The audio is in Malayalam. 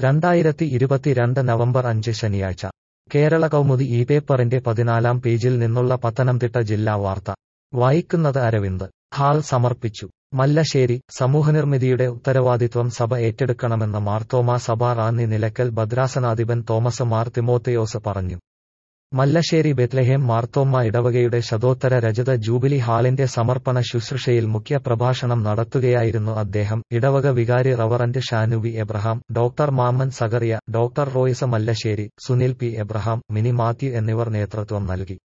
രണ്ടായിരത്തി ഇരുപത്തിരണ്ട് നവംബർ അഞ്ച് ശനിയാഴ്ച കേരള കൗമുദി ഈ പേപ്പറിന്റെ പതിനാലാം പേജിൽ നിന്നുള്ള പത്തനംതിട്ട ജില്ലാ വാർത്ത വായിക്കുന്നത് അരവിന്ദ് ഹാൾ സമർപ്പിച്ചു മല്ലശ്ശേരി സമൂഹനിർമ്മിതിയുടെ ഉത്തരവാദിത്വം സഭ ഏറ്റെടുക്കണമെന്ന് മാർത്തോമാ സഭ റാന്നി നിലക്കൽ ഭദ്രാസനാധിപൻ തോമസ് മാർ തിമോത്തയോസ് പറഞ്ഞു മല്ലശ്ശേരി ബെത്ലഹേം മാർത്തോമ്മ ഇടവകയുടെ ശതോത്തര രജത ജൂബിലി ഹാളിന്റെ സമർപ്പണ ശുശ്രൂഷയിൽ മുഖ്യ പ്രഭാഷണം നടത്തുകയായിരുന്നു അദ്ദേഹം ഇടവക വികാരി reverend ഷാനുവി Abraham doctor Mammen Zacharia doctor റോയിസ Mallassery Sunil P Abraham Mini Mathew എന്നിവർ നേതൃത്വം നൽകി